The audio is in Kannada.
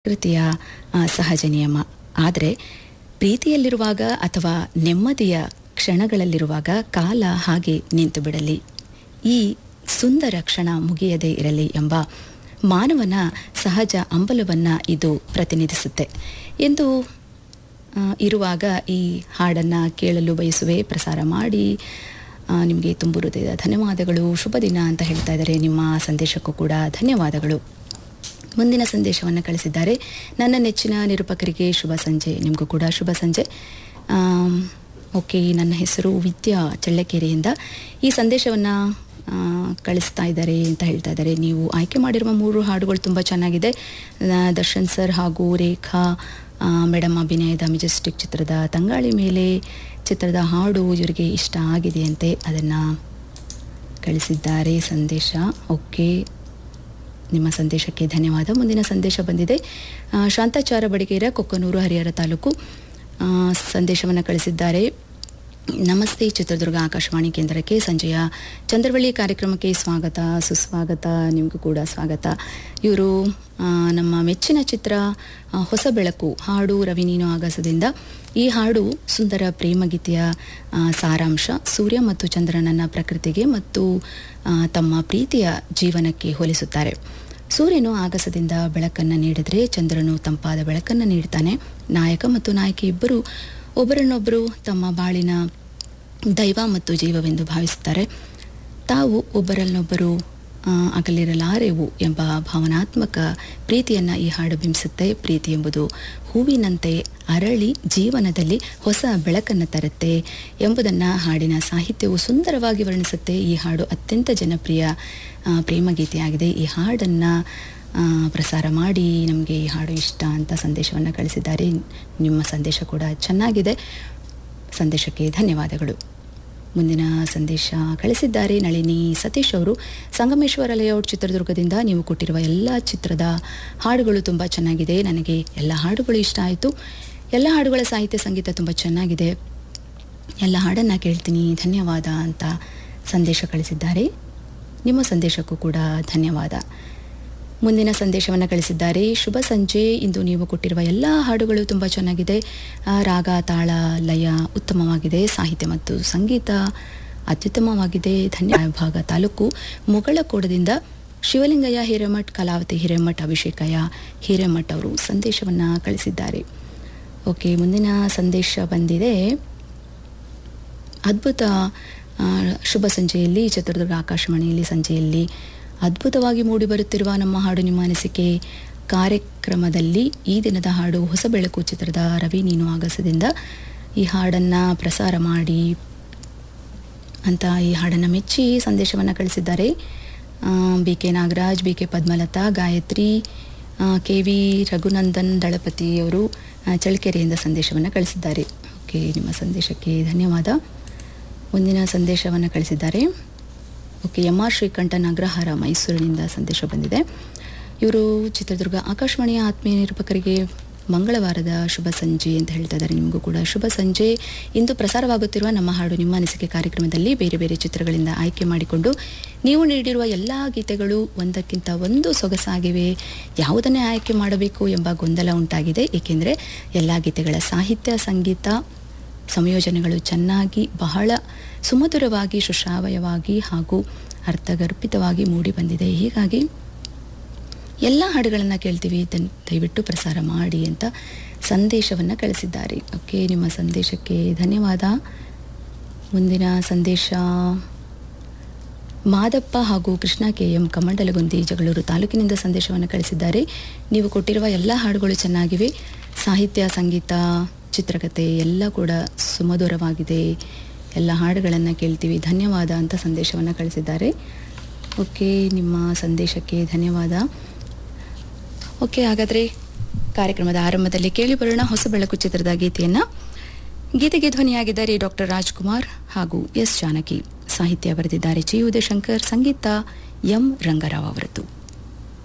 ಪ್ರಕೃತಿಯ ಆ, ಸಹಜ ನಿಯಮ ಆದರೆ ಪ್ರೀತಿಯಲ್ಲಿರುವಾಗ ಅಥವಾ ನೆಮ್ಮದಿಯ ಕ್ಷಣಗಳಲ್ಲಿರುವಾಗ ಕಾಲ ಹಾಗೆ ನಿಂತು ಬಿಡಲಿ ಈ ಸುಂದರ ಕ್ಷಣ ಮುಗಿಯದೇ ಇರಲಿ ಎಂಬ ಮಾನವನ ಸಹಜ ಹಂಬಲವನ್ನು ಇದು ಪ್ರತಿನಿಧಿಸುತ್ತೆ ಎಂದು ಆ, ಇರುವಾಗ ಈ ಹಾಡನ್ನು ಕೇಳಲು ಬಯಸುವೆ ಪ್ರಸಾರ ಮಾಡಿ ಆ, ನಿಮಗೆ ತುಂಬು ಹೃದಯದ ಧನ್ಯವಾದಗಳು ಶುಭ ದಿನ ಅಂತ ಹೇಳ್ತಾ ಇದ್ದಾರೆ ನಿಮ್ಮ ಸಂದೇಶಕ್ಕೂ ಕೂಡ ಧನ್ಯವಾದಗಳು ಮುಂದಿನ ಸಂದೇಶವನ್ನು ಕಳಿಸಿದ್ದಾರೆ ನನ್ನ ನೆಚ್ಚಿನ ನಿರೂಪಕರಿಗೆ ಶುಭ ಸಂಜೆ ನಿಮಗೂ ಕೂಡ ಶುಭ ಸಂಜೆ ಆಮ್, ಓಕೆ ನನ್ನ ಹೆಸರು ವಿದ್ಯಾ ಚಳ್ಳಕೆರೆಯಿಂದ ಈ ಸಂದೇಶವನ್ನು ಕಳಿಸ್ತಾ ಇದ್ದಾರೆ ಅಂತ ಹೇಳ್ತಾ ಇದ್ದಾರೆ ನೀವು ಆಯ್ಕೆ ಮಾಡಿರುವ ಮೂರು ಹಾಡುಗಳು ತುಂಬ ಚೆನ್ನಾಗಿದೆ ಆ, ದರ್ಶನ್ ಸರ್ ಹಾಗೂ ರೇಖಾ ಆ, ಮೇಡಮ್ ಅಭಿನಯದ ಮೆಜೆಸ್ಟಿಕ್ ಚಿತ್ರದ ತಂಗಾಳಿ ಮೇಲೆ ಚಿತ್ರದ ಹಾಡು ಇವರಿಗೆ ಇಷ್ಟ ಆಗಿದೆಯಂತೆ ಅದನ್ನು ಕಳಿಸಿದ್ದಾರೆ ಸಂದೇಶ ಓಕೆ ನಿಮ್ಮ ಸಂದೇಶಕ್ಕೆ ಧನ್ಯವಾದ ಮುಂದಿನ ಸಂದೇಶ ಬಂದಿದೆ ಆ, ಶಾಂತಾಚಾರ ಬಡಿಗೇರ ಕೊಕ್ಕನೂರು ಹರಿಹರ ತಾಲೂಕು ಆ, ಸಂದೇಶವನ್ನು ಕಳಿಸಿದ್ದಾರೆ ನಮಸ್ತೆ ಚಿತ್ರದುರ್ಗ ಆಕಾಶವಾಣಿ ಕೇಂದ್ರಕ್ಕೆ ಸಂಜೆಯ ಚಂದ್ರವಳ್ಳಿ ಕಾರ್ಯಕ್ರಮಕ್ಕೆ ಸ್ವಾಗತ ಸುಸ್ವಾಗತ ನಿಮಗೂ ಕೂಡ ಸ್ವಾಗತ ಇವರು ಆ, ನಮ್ಮ ಮೆಚ್ಚಿನ ಚಿತ್ರ ಆ, ಹೊಸ ಬೆಳಕು ಹಾಡು ರವಿ ನೀನು ಆಗಸದಿಂದ ಈ ಹಾಡು ಸುಂದರ ಪ್ರೇಮಗೀತೆಯ ಆ, ಸಾರಾಂಶ ಸೂರ್ಯ ಮತ್ತು ಚಂದ್ರನನ್ನ ಪ್ರಕೃತಿಗೆ ಮತ್ತು ಆ, ತಮ್ಮ ಪ್ರೀತಿಯ ಜೀವನಕ್ಕೆ ಹೋಲಿಸುತ್ತಾರೆ ಸೂರ್ಯನು ಆಗಸದಿಂದ ಬೆಳಕನ್ನು ನೀಡಿದರೆ ಚಂದ್ರನು ತಂಪಾದ ಬೆಳಕನ್ನು ನೀಡ್ತಾನೆ ನಾಯಕ ಮತ್ತು ನಾಯಕಿ ಇಬ್ಬರು ಒಬ್ಬರನ್ನೊಬ್ಬರು ತಮ್ಮ ಬಾಳಿನ ದೈವ ಮತ್ತು ಜೀವವೆಂದು ಭಾವಿಸುತ್ತಾರೆ ತಾವು ಒಬ್ಬರನ್ನೊಬ್ಬರು ಆ, ಅಗಲಿರಲಾರೆವು ಎಂಬ ಭಾವನಾತ್ಮಕ ಪ್ರೀತಿಯನ್ನು ಈ ಹಾಡು ಬಿಂಬಿಸುತ್ತೆ ಪ್ರೀತಿ ಎಂಬುದು ಹೂವಿನಂತೆ ಅರಳಿ ಜೀವನದಲ್ಲಿ ಹೊಸ ಬೆಳಕನ್ನು ತರುತ್ತೆ ಎಂಬುದನ್ನು ಹಾಡಿನ ಸಾಹಿತ್ಯವು ಸುಂದರವಾಗಿ ವರ್ಣಿಸುತ್ತೆ ಈ ಹಾಡು ಅತ್ಯಂತ ಜನಪ್ರಿಯ ಆ, ಪ್ರೇಮಗೀತೆಯಾಗಿದೆ ಈ ಹಾಡನ್ನು ಆ, ಪ್ರಸಾರ ಮಾಡಿ ನಮಗೆ ಈ ಹಾಡು ಇಷ್ಟ ಅಂತ ಸಂದೇಶವನ್ನು ಕಳಿಸಿದ್ದಾರೆ ನಿಮ್ಮ ಸಂದೇಶ ಕೂಡ ಚೆನ್ನಾಗಿದೆ ಸಂದೇಶಕ್ಕೆ ಧನ್ಯವಾದಗಳು ಮುಂದಿನ ಸಂದೇಶ ಕಳಿಸಿದ್ದಾರೆ ನಳಿನಿ ಸತೀಶ್ ಅವರು ಸಂಗಮೇಶ್ವರ ಲೇಔಟ್ ಚಿತ್ರದುರ್ಗದಿಂದ ನೀವು ಕೊಟ್ಟಿರುವ ಎಲ್ಲ ಚಿತ್ರದ ಹಾಡುಗಳು ತುಂಬ ಚೆನ್ನಾಗಿದೆ ನನಗೆ ಎಲ್ಲ ಹಾಡುಗಳು ಇಷ್ಟ ಆಯಿತು ಎಲ್ಲ ಹಾಡುಗಳ ಸಾಹಿತ್ಯ ಸಂಗೀತ ತುಂಬ ಚೆನ್ನಾಗಿದೆ ಎಲ್ಲ ಹಾಡನ್ನು ಕೇಳ್ತೀನಿ ಧನ್ಯವಾದ ಅಂತ ಸಂದೇಶ ಕಳಿಸಿದ್ದಾರೆ ನಿಮ್ಮ ಸಂದೇಶಕ್ಕೂ ಕೂಡ ಧನ್ಯವಾದ ಮುಂದಿನ ಸಂದೇಶವನ್ನು ಕಳಿಸಿದ್ದಾರೆ ಶುಭ ಸಂಜೆ ಇಂದು ನೀವು ಕೊಟ್ಟಿರುವ ಎಲ್ಲ ಹಾಡುಗಳು ತುಂಬ ಚೆನ್ನಾಗಿದೆ ಆ, ರಾಗ ತಾಳ ಲಯ ಉತ್ತಮವಾಗಿದೆ ಸಾಹಿತ್ಯ ಮತ್ತು ಸಂಗೀತ ಅತ್ಯುತ್ತಮವಾಗಿದೆ ಧನ್ಯ ಭಾಗ ತಾಲೂಕು ಮುಗಳಕೋಡದಿಂದ ಶಿವಲಿಂಗಯ್ಯ ಹಿರೇಮಠ್ ಕಲಾವತಿ ಹಿರೇಮಠ್ ಅಭಿಷೇಕಯ್ಯ ಹಿರೇಮಠ್ ಅವರು ಸಂದೇಶವನ್ನು ಕಳಿಸಿದ್ದಾರೆ ಓಕೆ ಮುಂದಿನ ಸಂದೇಶ ಬಂದಿದೆ ಅದ್ಭುತ ಆ, ಶುಭ ಸಂಜೆಯಲ್ಲಿ ಚಿತ್ರದುರ್ಗ ಆಕಾಶವಾಣಿಯಲ್ಲಿ ಸಂಜೆಯಲ್ಲಿ ಅದ್ಭುತವಾಗಿ ಮೂಡಿಬರುತ್ತಿರುವ ನಮ್ಮ ಹಾಡು ನಿಮ್ಮ ಅನಿಸಿಕೆ ಕಾರ್ಯಕ್ರಮದಲ್ಲಿ ಈ ದಿನದ ಹಾಡು ಹೊಸ ಬೆಳಕು ಚಿತ್ರದ ರವಿ ನೀನು ಆಗಸದಿಂದ ಈ ಹಾಡನ್ನು ಪ್ರಸಾರ ಮಾಡಿ ಅಂತ ಈ ಹಾಡನ್ನು ಮೆಚ್ಚಿ ಸಂದೇಶವನ್ನು ಕಳಿಸಿದ್ದಾರೆ B K Nagaraj B K Padmalatha Gayathri K V Raghunandan Dalapathi ಅವರು ಆ, ಚಳ್ಳಕೆರೆಯಿಂದ ಸಂದೇಶವನ್ನು ಕಳಿಸಿದ್ದಾರೆ ಓಕೆ ನಿಮ್ಮ ಸಂದೇಶಕ್ಕೆ ಧನ್ಯವಾದ ಮುಂದಿನ ಸಂದೇಶವನ್ನು ಕಳಿಸಿದ್ದಾರೆ okay M R Srikantan Agrahara ಮೈಸೂರಿನಿಂದ ಸಂದೇಶ ಬಂದಿದೆ ಇವರು ಚಿತ್ರದುರ್ಗ ಆಕಾಶವಾಣಿಯ ಆತ್ಮೀಯ ನಿರೂಪಕರಿಗೆ ಮಂಗಳವಾರದ ಶುಭ ಸಂಜೆ ಅಂತ ಹೇಳ್ತಾ ಇದ್ದಾರೆ ನಿಮಗೂ ಕೂಡ ಶುಭ ಸಂಜೆ ಇಂದು ಪ್ರಸಾರವಾಗುತ್ತಿರುವ ನಮ್ಮ ಹಾಡು ನಿಮ್ಮ ಅನಿಸಿಕೆ ಕಾರ್ಯಕ್ರಮದಲ್ಲಿ ಬೇರೆ ಬೇರೆ ಚಿತ್ರಗಳಿಂದ ಆಯ್ಕೆ ಮಾಡಿಕೊಂಡು ನೀವು ನೀಡಿರುವ ಎಲ್ಲ ಗೀತೆಗಳು ಒಂದಕ್ಕಿಂತ ಒಂದು ಸೊಗಸಾಗಿವೆ ಯಾವುದನ್ನೇ ಆಯ್ಕೆ ಮಾಡಬೇಕು ಎಂಬ ಗೊಂದಲ ಉಂಟಾಗಿದೆ ಏಕೆಂದರೆ ಎಲ್ಲ ಗೀತೆಗಳ ಸಾಹಿತ್ಯ ಸಂಗೀತ ಸಂಯೋಜನೆಗಳು ಚೆನ್ನಾಗಿ ಬಹಳ ಸುಮಧುರವಾಗಿ ಸುಶ್ರಾವಯವಾಗಿ ಹಾಗೂ ಅರ್ಥಗರ್ಭಿತವಾಗಿ ಮೂಡಿ ಬಂದಿದೆ ಹೀಗಾಗಿ ಎಲ್ಲ ಹಾಡುಗಳನ್ನು ಕೇಳ್ತೀವಿ ದನ್ ದಯವಿಟ್ಟು ಪ್ರಸಾರ ಮಾಡಿ ಅಂತ ಸಂದೇಶವನ್ನು ಕಳಿಸಿದ್ದಾರೆ ಓಕೆ ನಿಮ್ಮ ಸಂದೇಶಕ್ಕೆ ಧನ್ಯವಾದ ಮುಂದಿನ ಸಂದೇಶ ಮಾದಪ್ಪ ಹಾಗೂ ಕೃಷ್ಣ ಕೆ ಎಂ ಕಮಂಡಲಗುಂದಿ ಜಗಳೂರು ತಾಲೂಕಿನಿಂದ ಸಂದೇಶವನ್ನು ಕಳಿಸಿದ್ದಾರೆ ನೀವು ಕೊಟ್ಟಿರುವ ಎಲ್ಲ ಹಾಡುಗಳು ಚೆನ್ನಾಗಿವೆ ಸಾಹಿತ್ಯ ಸಂಗೀತ ಚಿತ್ರಕಥೆ ಎಲ್ಲ ಕೂಡ ಸುಮಧುರವಾಗಿದೆ ಎಲ್ಲ ಹಾಡುಗಳನ್ನು ಕೇಳ್ತೀವಿ ಧನ್ಯವಾದ ಅಂತ ಸಂದೇಶವನ್ನು ಕಳಿಸಿದ್ದಾರೆ ಓಕೆ ನಿಮ್ಮ ಸಂದೇಶಕ್ಕೆ ಧನ್ಯವಾದ ಓಕೆ ಹಾಗಾದರೆ ಕಾರ್ಯಕ್ರಮದ ಆರಂಭದಲ್ಲಿ ಕೇಳಿ ಬರೋಣ ಹೊಸ ಬೆಳಕು ಚಿತ್ರದ ಗೀತೆಯನ್ನು ಗೀತೆಗೆ ಧ್ವನಿಯಾಗಿದ್ದಾರೆ ಡಾಕ್ಟರ್ ರಾಜ್ಕುಮಾರ್ ಹಾಗೂ ಎಸ್ ಜಾನಕಿ ಸಾಹಿತ್ಯ ಬರೆದಿದ್ದಾರೆ ಜಿ ಉದಯಶಂಕರ್ ಸಂಗೀತ ಎಂ ರಂಗರಾವ್ ಅವರದ್ದು